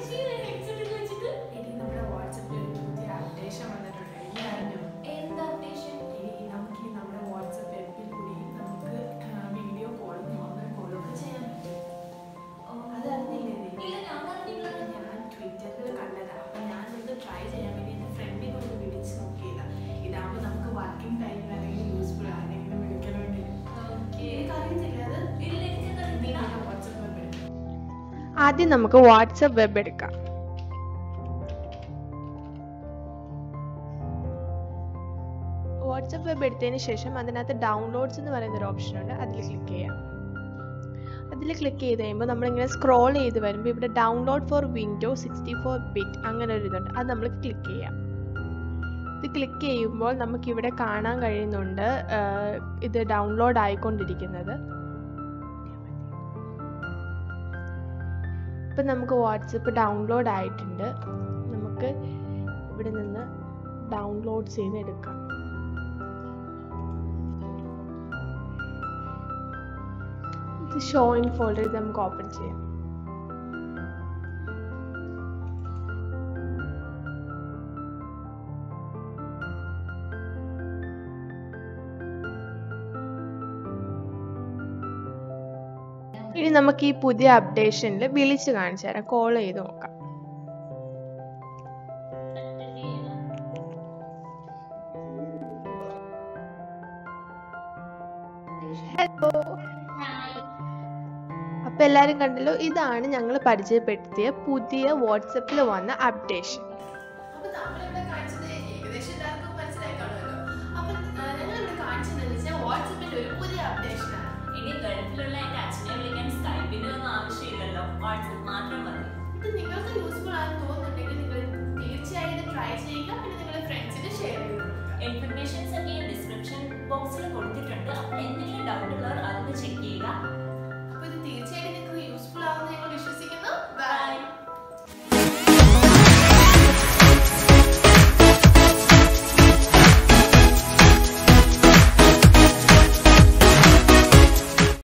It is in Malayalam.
ചേച്ചി ഹെഡ്സെറ്റ് വെച്ചിട്ട് ഇനി നമ്മുടെ വാട്സപ്പിൽ ഒരു പുതിയ അപ്ഡേഷൻ വന്നിട്ടുണ്ട് ഇനി അറിഞ്ഞോ എന്താ അപ്ഡേഷൻ ഇനി നമുക്ക് ഈ നമ്മുടെ വാട്സപ്പ് ആപ്പിൽ കൂടി നമുക്ക് വീഡിയോ കോളും നോർമൽ കോളും ഒക്കെ ചെയ്യാൻ പറ്റും അത് അറിഞ്ഞില്ലേ നീ? ഇല്ല ഞാൻ അറിഞ്ഞില്ല ഞാൻ ട്വിറ്ററിൽ കണ്ടതാ അപ്പൊ ഞാൻ ഒന്ന് ട്രൈ ചെയ്യാൻ വേണ്ടി എന്റെ ഫ്രണ്ടിനെ ഒന്ന് വിളിച്ച് നോക്കിയതാ ഇതാകുമ്പോൾ നമുക്ക് വർക്കിംഗ് ടൈമിൽ അല്ലെങ്കിൽ യൂസ്ഫുൾ ആരെങ്കിലും വിളിക്കണമെങ്കിൽ ഓക്കേ എനിക്ക് അറിയത്തില്ല അത് ഇല്ല എനിക്ക് നീ അറിയില്ല വാട്സപ്പ് ആദ്യം നമുക്ക് വാട്സപ്പ് വെബ് എടുക്കാം വാട്സപ്പ് വെബ് എടുത്തതിന് ശേഷം അതിനകത്ത് ഡൗൺലോഡ്സ് എന്ന് പറയുന്ന ഒരു ഓപ്ഷൻ ഉണ്ട് അതിൽ ക്ലിക്ക് ചെയ്യാം അതിൽ ക്ലിക്ക് ചെയ്ത് കഴിയുമ്പോൾ നമ്മളിങ്ങനെ സ്ക്രോൾ ചെയ്ത് വരുമ്പോൾ ഇവിടെ download for window sixty four bit അങ്ങനെ ഒരു ഇതുണ്ട് അത് നമ്മൾ ക്ലിക്ക് ചെയ്യാം ഇത് ക്ലിക്ക് ചെയ്യുമ്പോൾ നമുക്കിവിടെ കാണാൻ കഴിയുന്നുണ്ട് ആഹ് ഇത് ഡൗൺലോഡ് ആയിക്കൊണ്ടിരിക്കുന്നത് ഇപ്പം നമുക്ക് വാട്സപ്പ് ഡൗൺലോഡ് ആയിട്ടുണ്ട് നമുക്ക് ഇവിടെ നിന്ന് ഡൗൺലോഡ് ചെയ്ത് എടുക്കാം ഇത് ഷോ ഇൻ ഫോൾഡർ ഇത് നമുക്ക് ഓപ്പൺ ചെയ്യാം ഇനി നമുക്ക് ഈ പുതിയ അപ്ഡേഷനിൽ വിളിച്ച് കാണിച്ചു തരാം കോൾ ചെയ്ത് നോക്കാം ഹലോ അപ്പൊ എല്ലാരും കണ്ടല്ലോ ഇതാണ് ഞങ്ങൾ പരിചയപ്പെടുത്തിയ പുതിയ വാട്സപ്പിൽ വന്ന അപ്ഡേഷൻ